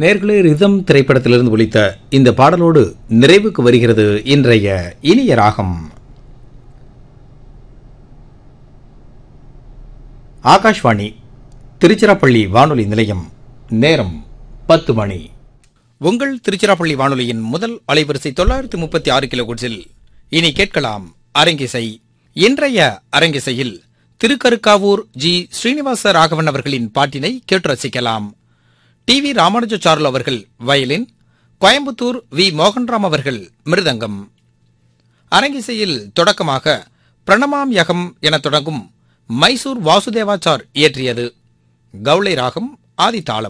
நேர்களே ரிதம் திரைப்படத்திலிருந்து ஒலித்த இந்த பாடலோடு நிறைவுக்கு வருகிறது இன்றைய இனிய ராகம் ஆகாஷ்வாணி திருச்சிராப்பள்ளி வானொலி நிலையம் நேரம் பத்து மணி உங்கள் திருச்சிராப்பள்ளி வானொலியின் முதல் அலைவரிசை தொள்ளாயிரத்து முப்பத்தி ஆறு கிலோ இனி கேட்கலாம் அரங்கிசை இன்றைய அரங்கிசையில் திருக்கருக்காவூர் ஜி ஸ்ரீனிவாச ராகவன் அவர்களின் பாட்டினை கேட்டு ரசிக்கலாம் டி வி ராமானுஜாச்சார்லு அவர்கள் வயலின் கோயம்புத்தூர் வி மோகன்ராம் அவர்கள் மிருதங்கம் அரங்கிசையில் தொடக்கமாக பிரணமாம் யகம் என தொடங்கும் மைசூர் வாசுதேவாச்சார் இயற்றியது கவுளை ராகம் ஆதித்தாளம்